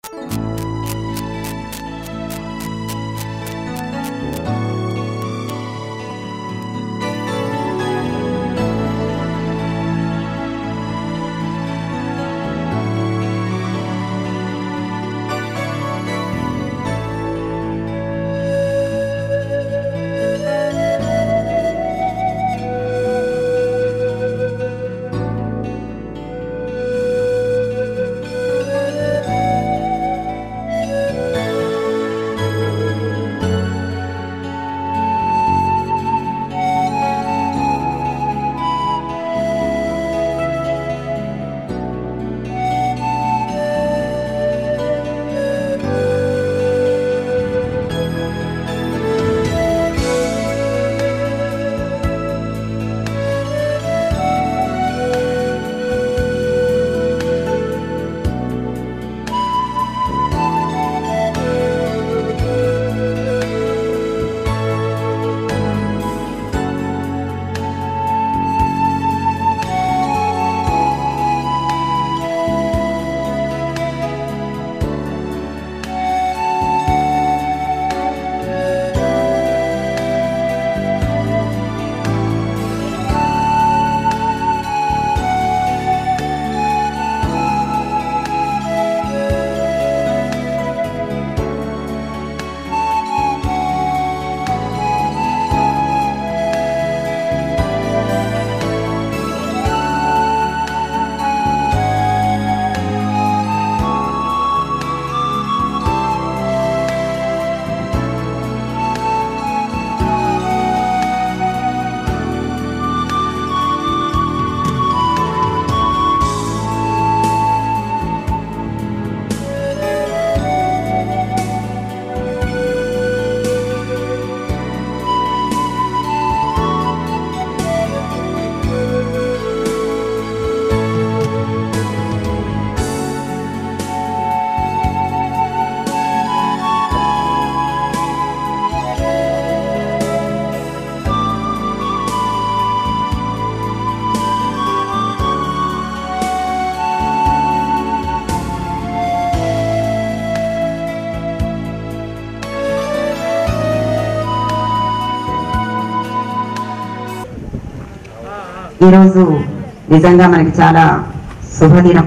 ఈరోజు నిజంగా మనకి చాలా శుభదినం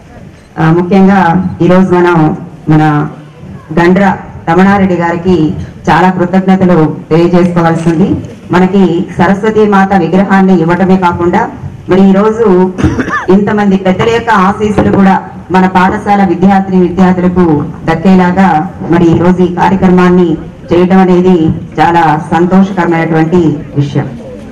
ఆ, ముఖ్యంగా ఈరోజు మనం మన గండ్ర రమణారెడ్డి గారికి చాలా కృతజ్ఞతలు తెలియజేసుకోవాల్సింది మనకి సరస్వతి మాత విగ్రహాన్ని ఇవ్వటమే కాకుండా మరి ఈ రోజు ఇంతమంది పెద్దల యొక్క ఆశీస్సులు కూడా మన పాఠశాల విద్యార్థిని విద్యార్థులకు దక్కేలాగా మరి ఈ రోజు ఈ కార్యక్రమాన్ని చేయడం అనేది చాలా సంతోషకరమైనటువంటి విషయం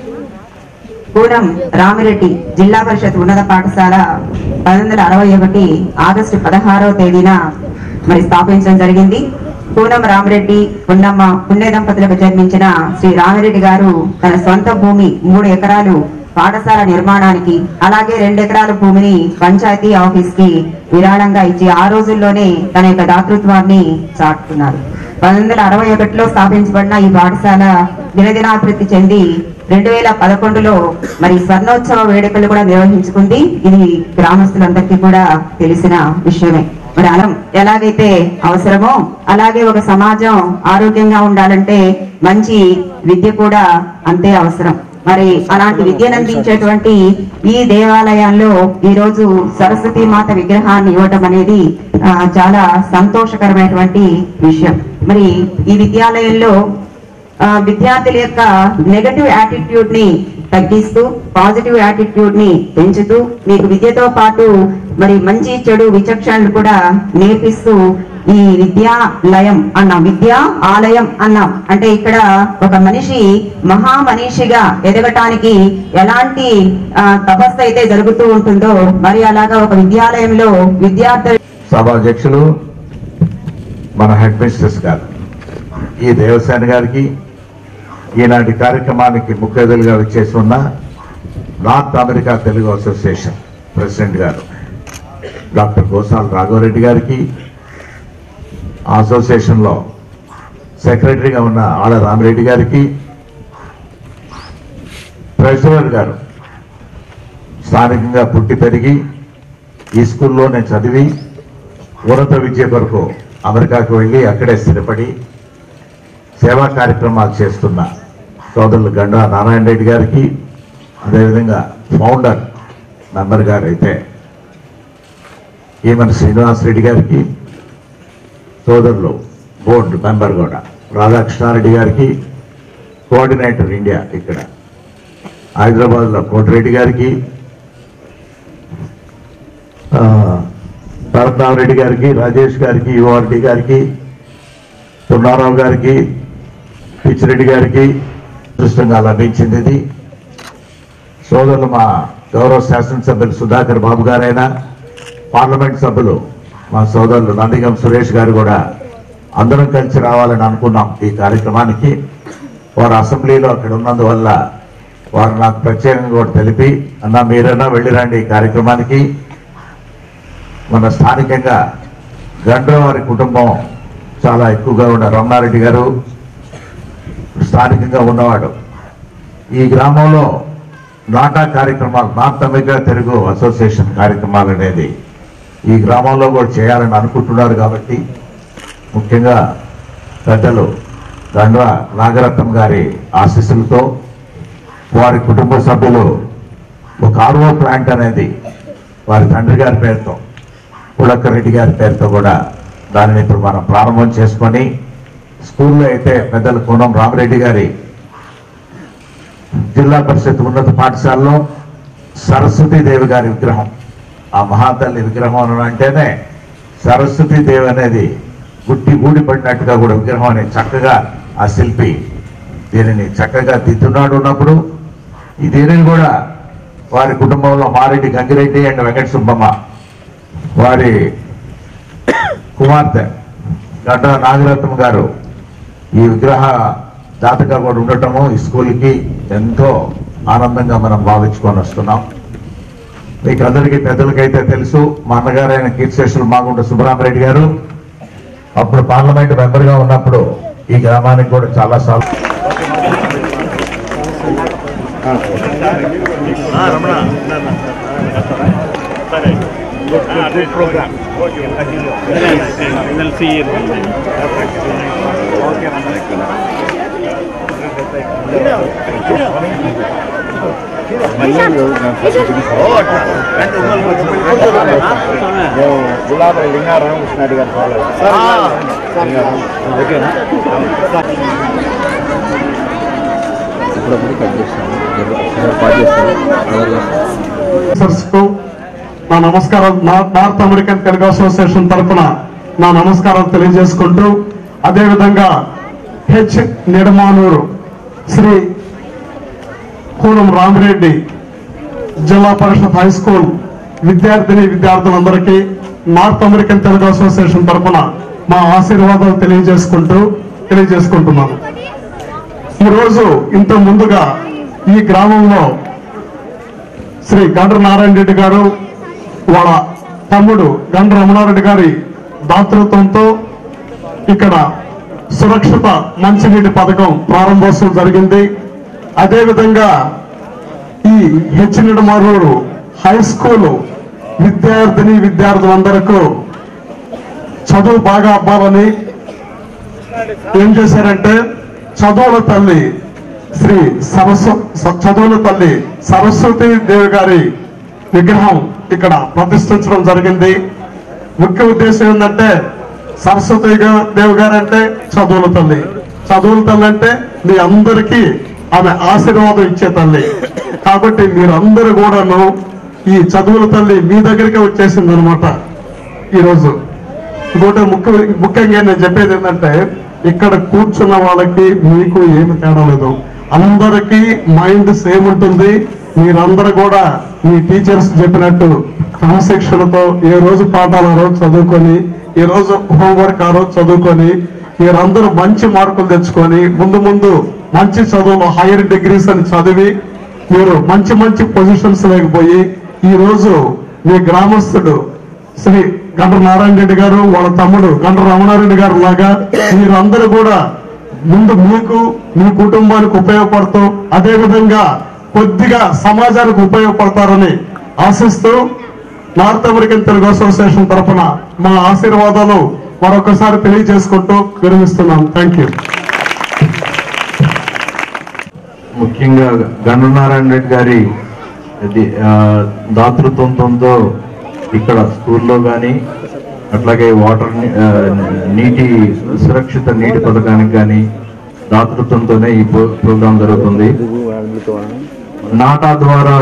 పూనం రామిరెడ్డి జిల్లా పరిషత్ ఉన్నత పాఠశాల పంతొమ్మిది వందల అరవై ఒకటి ఆగస్టు పదహారవ తేదీన మరి స్థాపించడం జరిగింది పూనం రామిరెడ్డి పున్నమ్మ పుణ్య దంపతులకు జన్మించిన శ్రీ రామిరెడ్డి గారు తన సొంత భూమి మూడు ఎకరాలు పాఠశాల నిర్మాణానికి అలాగే రెండు ఎకరాల భూమిని పంచాయతీ ఆఫీస్ కి విరాళంగా ఇచ్చి ఆ రోజుల్లోనే తన యొక్క దాతృత్వాన్ని చాటుకున్నారు పంతొమ్మిది వందల అరవై ఒకటిలో స్థాపించబడిన ఈ పాఠశాల దినదినాభివృద్ధి చెంది రెండు వేల పదకొండులో మరి స్వర్ణోత్సవ వేడుకలు కూడా నిర్వహించుకుంది ఇది గ్రామస్తులందరికీ కూడా తెలిసిన విషయమే మరి అలం ఎలాగైతే అవసరమో అలాగే ఒక సమాజం ఆరోగ్యంగా ఉండాలంటే మంచి విద్య కూడా అంతే అవసరం మరి అలాంటి విద్యను అందించేటువంటి ఈ దేవాలయాల్లో ఈ రోజు సరస్వతి మాత విగ్రహాన్ని ఇవ్వటం అనేది ఆ, చాలా సంతోషకరమైనటువంటి విషయం మరి ఈ విద్యాలయంలో ఆ, విద్యార్థుల యొక్క నెగటివ్ యాటిట్యూడ్ ని తగ్గిస్తూ పాజిటివ్ యాటిట్యూడ్ ని పెంచుతూ మీకు విద్యతో పాటు మరి మంచి చెడు విచక్షణలు కూడా నేర్పిస్తూ ఈ విద్యాలయం అన్నాం విద్యా ఆలయం అన్నాం అంటే ఇక్కడ ఒక మనిషి మహామనిషిగా ఎదగటానికి ఎలాంటి ఆ, తపస్సు అయితే జరుగుతూ ఉంటుందో మరి అలాగా ఒక విద్యాలయంలో విద్యార్థులు సభాధ్యక్షులు మన హెడ్ మిస్ట్రెస్ గారు ఈ దేవసేన గారికి ఈనాటి కార్యక్రమానికి ముఖ్య అతిథులుగా వచ్చేసి ఉన్న North America Telugu association president గారు డాక్టర్ గోసాల్ రాఘవరెడ్డి గారికి ఆ అసోసియేషన్లో సెక్రటరీగా ఉన్న ఆడ రామిరెడ్డి గారికి ట్రెజరర్ గారు స్థానికంగా పుట్టి పెరిగి ఈ స్కూల్లో నేను చదివి ఉన్నత విద్య కొరకు అమెరికాకు వెళ్ళి అక్కడే స్థిరపడి సేవా కార్యక్రమాలు చేస్తున్న సోదరులు గండా నారాయణ రెడ్డి గారికి అదేవిధంగా ఫౌండర్ మెంబర్ గారు అయితే ఈమన్ శ్రీనివాస్ రెడ్డి గారికి సోదరులు బోర్డు మెంబర్ కూడా రాధాకృష్ణారెడ్డి గారికి కోఆర్డినేటర్ ఇండియా ఇక్కడ హైదరాబాద్లో కోటిరెడ్డి గారికి ఆ, పరమరామరెడ్డి గారికి రాజేష్ గారికి యువారెడ్డి గారికి పున్నారావు గారికి పిచ్చిరెడ్డి గారికి అదృష్టంగా లభించింది ఇది సోదరులు మా గౌరవ శాసనసభ్యులు సుధాకర్ బాబు గారైనా పార్లమెంట్ సభ్యులు మా సోదరులు నందిగం సురేష్ గారు కూడా అందరం కలిసి రావాలని అనుకున్నాం ఈ కార్యక్రమానికి వారు అసెంబ్లీలో అక్కడ ఉన్నందువల్ల వారు నాకు ప్రత్యేకంగా కూడా తెలిపి అన్న మీరైనా వెళ్ళిరండి ఈ కార్యక్రమానికి మన స్థానికంగా గండ్ర వారి కుటుంబం చాలా ఎక్కువగా ఉన్న రమణారెడ్డి గారు స్థానికంగా ఉన్నవాడు ఈ గ్రామంలో నాటా కార్యక్రమాలు నార్త్ అమెరికా తెలుగు అసోసియేషన్ కార్యక్రమాలు అనేది ఈ గ్రామంలో కూడా చేయాలని అనుకుంటున్నారు కాబట్టి ముఖ్యంగా పెద్దలు గండ్ర నాగరత్నం గారి ఆశీస్సులతో వారి కుటుంబ సభ్యులు ఒక ఆర్వో ప్లాంట్ అనేది వారి తండ్రి గారి పేరుతో పులక్క రెడ్డి గారి పేరుతో కూడా దానిని ఇప్పుడు మనం ప్రారంభం చేసుకొని స్కూల్లో అయితే పెద్దలు కోనం రామరెడ్డి గారి జిల్లా పరిషత్ ఉన్నత పాఠశాలలో సరస్వతీదేవి గారి విగ్రహం ఆ మహాతల్లి విగ్రహం అని అంటేనే సరస్వతీదేవి అనేది గుట్టి ఊడిపడినట్టుగా కూడా విగ్రహం అనేది చక్కగా ఆ శిల్పి దీనిని చక్కగా దిద్దున్నాడు ఉన్నప్పుడు ఈ దీనిని కూడా వారి కుటుంబంలో మారెడ్డి గంగిరెడ్డి అండ్ వెంకట సుబ్బమ్మ వారి కుమార్తె గడ్డ నాగరత్నం గారు ఈ విగ్రహ దాతగా కూడా ఉండటము ఈ స్కూల్కి ఎంతో ఆనందంగా మనం భావించుకొని వస్తున్నాం మీకు అందరికీ పెద్దలకైతే తెలుసు మా అన్నగారైన కీర్తిశేషులు మాగుంట సుబ్బరామరెడ్డి గారు అప్పుడు పార్లమెంట్ మెంబర్గా ఉన్నప్పుడు ఈ గ్రామానికి కూడా చాలా సార్లు We'll see you. గులాబీ లింగా రామకృష్ణారెడ్డి గారు ఫాలో ఓకేనా ఇప్పుడప్పుడు కట్ చేస్తాను పాటు చేస్తాను ఆఫీసర్స్ కు నా నమస్కారం నా- నార్త్ అమెరికన్ తెలుగు అసోసియేషన్ తరఫున నా నమస్కారం తెలియజేసుకుంటూ అదేవిధంగా H Nidamanuru Shri Koolam Ramireddy Zilla Parishad high school విద్యార్థిని విద్యార్థులందరికీ నార్త్ అమెరికన్ తెలుగు అసోసియేషన్ తరఫున మా ఆశీర్వాదాలు తెలియజేసుకుంటూ తెలియజేసుకుంటున్నాను ఈరోజు ఇంత ముందుగా ఈ గ్రామంలో శ్రీ గండ్ర నారాయణ రెడ్డి గారు వాళ్ళ తమ్ముడు గండ్ర రమణారెడ్డి గారి దాతృత్వంతో ఇక్కడ సురక్షిత మంచినీటి పథకం ప్రారంభోత్సవం జరిగింది అదేవిధంగా ఈ హెచ్ నిడమరూరు హై స్కూల్ విద్యార్థిని విద్యార్థులందరకు చదువు బాగా అవ్వాలని ఏం చేశారంటే చదువుల తల్లి శ్రీ సరస్వ స- చదువుల తల్లి సరస్వతి దేవి గారి విగ్రహం ఇక్కడ ప్రతిష్ఠించడం జరిగింది ముఖ్య ఉద్దేశం ఏంటంటే సరస్వతి గా- దేవి గారు అంటే చదువుల తల్లి చదువుల తల్లి అంటే మీ అందరికీ ఆమె ఆశీర్వాదం ఇచ్చే తల్లి కాబట్టి మీరందరూ కూడాను ఈ చదువుల తల్లి మీ దగ్గరికే వచ్చేసింది అనమాట ఈరోజు ఇంకోటి ముఖ్య ముఖ్యంగా నేను చెప్పేది ఏంటంటే ఇక్కడ కూర్చున్న వాళ్ళకి మీకు ఏమి తేడా లేదు అందరికీ మైండ్ సేమ్ ఉంటుంది మీరందరూ కూడా మీ టీచర్స్ చెప్పినట్టు క్రమశిక్షణతో ఏ రోజు పాఠాలు ఆ రోజు చదువుకొని ఈ రోజు హోంవర్క్ ఆ రోజు చదువుకొని మీరందరూ మంచి మార్కులు తెచ్చుకొని ముందు ముందు మంచి చదువులో హైయర్ డిగ్రీస్ అని చదివి మీరు మంచి మంచి పొజిషన్స్ లేకపోయి ఈ రోజు మీ గ్రామస్తుడు శ్రీ గండ్ర నారాయణ రెడ్డి గారు వాళ్ళ తమ్ముడు గండ్ర రమణారెడ్డి గారు లాగా మీరందరూ కూడా ముందు మీకు మీ కుటుంబానికి ఉపయోగపడుతూ అదే విధంగా కొద్దిగా సమాజానికి ఉపయోగపడతారని ఆశిస్తూ నార్త్ అమెరికన్ తెలుగు అసోసియేషన్ తరఫున మా ఆశీర్వాదాలు మరొకసారి తెలియజేసుకుంటూ విరమిస్తున్నాం థ్యాంక్ యూ ముఖ్యంగా గండనారాయణ రెడ్డి గారి ఇది, ఆ, దాతృత్వంతో ఇక్కడ స్కూల్లో కానీ అట్లాగే వాటర్ ని- ఆ, నీటి సురక్షిత నీటి పథకానికి కానీ దాతృత్వంతోనే ఈ ప్రో- ప్రోగ్రాం జరుగుతుంది నాటా ద్వారా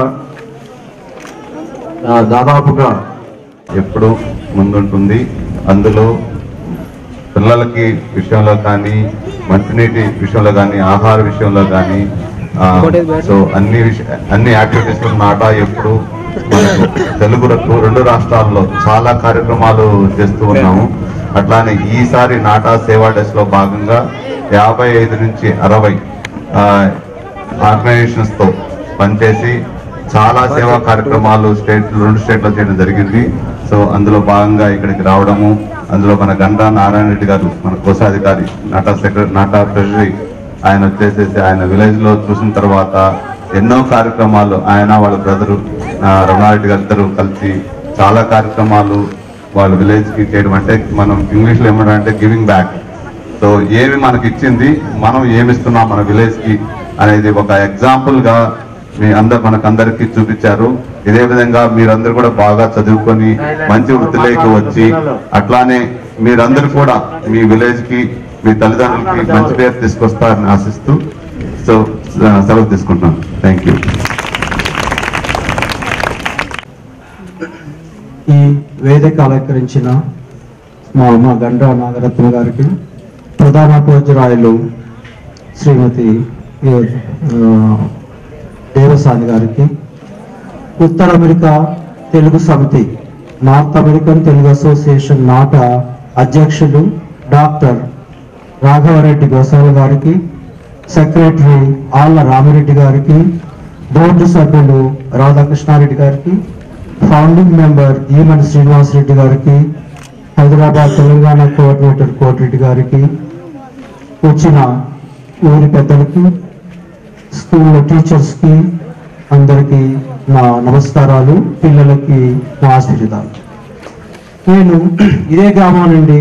ఆ, దాదాపుగా ఎప్పుడు ముందుంటుంది అందులో పిల్లలకి విషయంలో కానీ మంచినీటి విషయంలో కానీ ఆహార విషయంలో కానీ ఆ, సో అన్ని విష- అన్ని యాక్టివిటీస్ లో నాటా ఎప్పుడు మనకు తెలుగు రకు- రెండు రాష్ట్రాల్లో చాలా కార్యక్రమాలు చేస్తూ ఉన్నాము అట్లానే ఈసారి నాటా సేవా డేస్ లో భాగంగా యాభై ఐదు నుంచి అరవై ఆర్గనైజేషన్స్ తో పనిచేసి చాలా సేవా కార్యక్రమాలు స్టేట్ రెండు స్టేట్లో చేయడం జరిగింది సో అందులో భాగంగా ఇక్కడికి రావడము అందులో మన గండా నారాయణ రెడ్డి గారు మన కోశాధికారి నాటా సెక్రటరీ నాటా ట్రెజరీ ఆయన వచ్చేసేసి ఆయన విలేజ్ లో చూసిన తర్వాత ఎన్నో కార్యక్రమాలు ఆయన వాళ్ళ బ్రదరు రమణారెడ్డి గారు ఇద్దరు కలిసి చాలా కార్యక్రమాలు వాళ్ళ విలేజ్ కి చేయడం అంటే మనం ఇంగ్లీష్ లో ఏమంటారంటే గివింగ్ బ్యాక్ సో ఏమి మనకి ఇచ్చింది మనం ఏమి ఇస్తున్నాం మన విలేజ్ కి అనేది ఒక ఎగ్జాంపుల్ గా మీ అందరు మనకందరికి చూపించారు ఇదే విధంగా మీరందరూ కూడా బాగా చదువుకొని మంచి వృత్తిలోకి వచ్చి అట్లానే మీరందరూ కూడా మీ విలేజ్ కి మీ తల్లిదండ్రులకి మంచి పేరు తీసుకొస్తారని ఆశిస్తూ సో సెలవు తీసుకుంటున్నాను థ్యాంక్ యూ ఈ వేదిక అలంకరించిన మా అమ్మ గండ్ర నాగరత్న గారికి ప్రధానోపాధ్యాయులు శ్రీమతి ఆ, దేవసాని గారికి ఉత్తర అమెరికా తెలుగు సమితి నార్త్ అమెరికన్ తెలుగు అసోసియేషన్ నాట అధ్యక్షులు డాక్టర్ రాఘవరెడ్డి గోసాల గారికి సెక్రటరీ ఆళ్ల రామిరెడ్డి గారికి బోర్డు సభ్యులు రాధాకృష్ణారెడ్డి గారికి ఫౌండింగ్ మెంబర్ ఈమన్ శ్రీనివాస్ రెడ్డి గారికి హైదరాబాద్ తెలంగాణ కోఆర్డినేటర్ కోటిరెడ్డి గారికి వచ్చిన ఊరి పెద్దలకి స్కూల్ టీచర్స్ కి అందరికి నా నమస్కారాలు పిల్లలకి నా ఆశీర్వాదాలు నేను ఇదే గ్రామం నుండి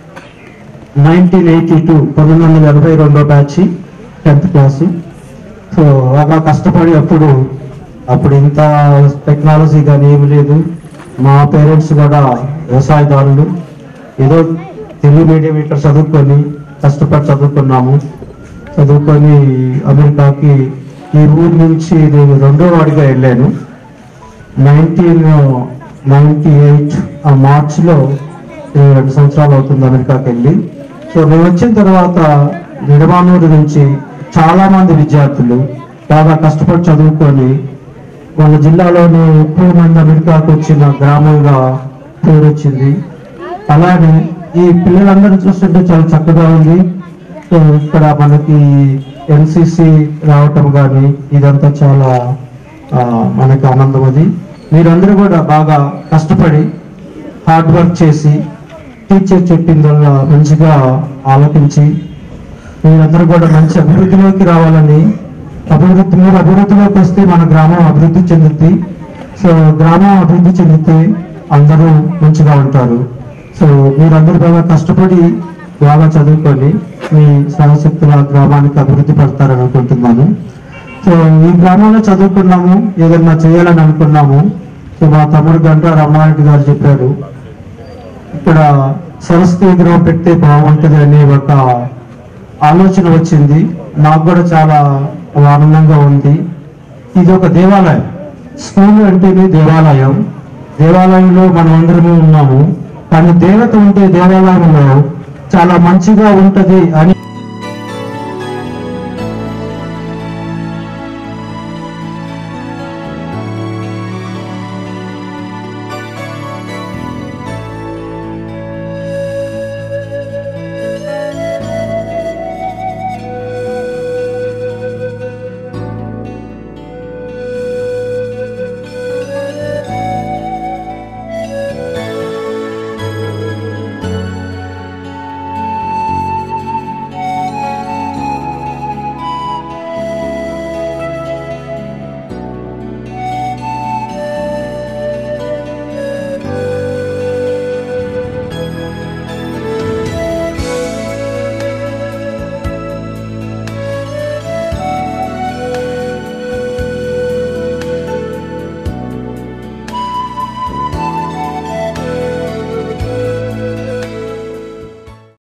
నైన్టీన్ ఎయిటీ టూ పంతొమ్మిది వందల ఎనభై రెండో బ్యాచ్ టెన్త్ క్లాసు సో బాగా కష్టపడి అప్పుడు అప్పుడు ఇంత టెక్నాలజీ కానీ ఏమి లేదు మా పేరెంట్స్ కూడా వ్యవసాయదారులు ఏదో తెలుగు మీడియం ఇక్కడ చదువుకొని కష్టపడి చదువుకున్నాము చదువుకొని అమెరికాకి ఈ ఊరి నుంచి నేను రెండో వాడిగా వెళ్ళాను నైన్టీన్ నైన్టీ ఎయిట్ ఆ మార్చిలో నేను రెండు సంవత్సరాలు అవుతుంది అమెరికాకి వెళ్ళి సో మేము వచ్చిన తర్వాత నిడమానూరు నుంచి చాలా మంది విద్యార్థులు బాగా కష్టపడి చదువుకొని వాళ్ళ జిల్లాలోనే ఎక్కువ మంది అమెరికాకు వచ్చిన గ్రామంగా పేరు వచ్చింది అలానే ఈ పిల్లలందరినీ చూస్తుంటే చాలా చక్కగా ఉంది సో ఇక్కడ మనకి ఎన్సిసి రావటం కానీ ఇదంతా చాలా ఆ, మనకి ఆనందం అది మీరందరూ కూడా బాగా కష్టపడి హార్డ్ వర్క్ చేసి టీచర్ చెప్పిందల్లా మంచిగా ఆలోచించి మీరందరూ కూడా మంచి అభివృద్ధిలోకి రావాలని అభివృద్ధి మీరు అభివృద్ధిలోకి వస్తే మన గ్రామం అభివృద్ధి చెందుద్ది సో గ్రామం అభివృద్ధి చెందితే అందరూ మంచిగా ఉంటారు సో మీరందరూ బాగా కష్టపడి బాగా చదువుకొని మీ సహశక్తుల గ్రామానికి అభివృద్ధి పడతారని అనుకుంటున్నాను సో ఈ గ్రామంలో చదువుకున్నాము ఏదన్నా చేయాలని అనుకున్నాము సో మా తమ్ముడు గంట రమణారెడ్డి గారు చెప్పారు ఇక్కడ సరస్వతి విగ్రహం పెడితే బాగుంటుంది అనే ఒక ఆలోచన వచ్చింది నాకు కూడా చాలా ఆనందంగా ఉంది ఇది ఒక దేవాలయం స్కూల్ అంటేనే దేవాలయం దేవాలయంలో మనం అందరము ఉన్నాము కానీ దేవత ఉంటే దేవాలయంలో చాలా మంచిగా ఉంటది అని